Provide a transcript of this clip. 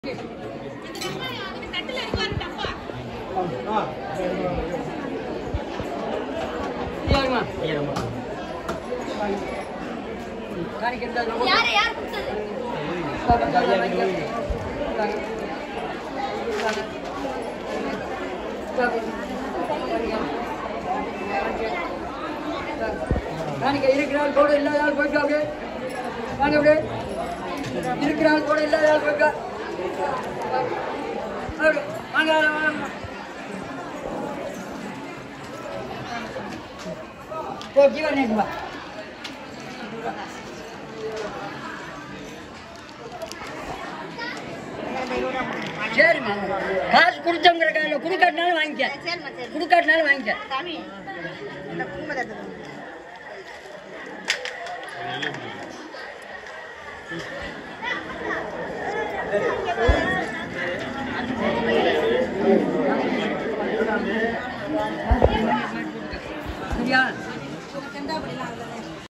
யாரு யார் கொடுத்தது நாளைக்கு இருக்கிற ஆள் கூட இல்லாத ஆள் போயிட்டு அப்படியே வாங்க அப்படியே இருக்கிற ஆள் கூட இல்லாத ஆள் போயிட்டு வா. அப்படியே. வாங்க வாங்க, வாங்க ஓ ஜீவன் நேற்று வா சரிம்மா காசு கொடுத்தவங்க இருக்காங்க கொடுக்காட்டினாலும் வாங்கிக்க சரிம்மா சரி கொடுக்காட்டினாலும் வாங்கிக்க சாமி இந்த குங்குமத்தை சரியா செந்தாப்படிலாம்